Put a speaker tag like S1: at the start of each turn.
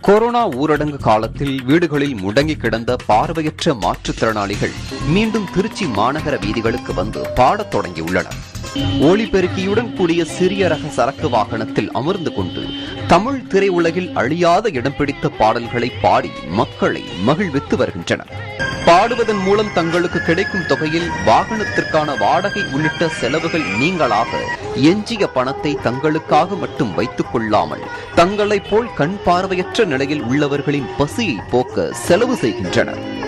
S1: corona ஊரடங்கு காலத்தில் வீடுகளில் முடங்கி கிடந்த பார்வையற்ற மாற்றுத்திறனாளிகள் மீண்டும் திருச்சி மாநகர வீதிகளுக்கு வந்து பாடத் தொடங்கியுள்ளனர் ஒளிபெருக்கியுடன் கூடிய சிறிய ரக சரக்கு வாகனத்தில் அமர்ந்து கொண்டு தமிழ் திரையுலகில் அழியாத இடம் பிடித்த பாடல்களை பாடி மக்களை மகிழ்வித்து வருகின்றனர் பாடுவதன் மூலம் தங்களுக்கு கிடைக்கும் தொகையில் வாகனத்திற்கான வாடகை உள்ளிட்ட செலவுகள் நீங்களாக எஞ்சிய பணத்தை தங்களுக்காக மட்டும் வைத்துக் கொள்ளாமல் தங்களைப் போல் கண் பார்வையற்ற நிலையில் உள்ளவர்களின் பசியை போக்க செலவு செய்கின்றனர்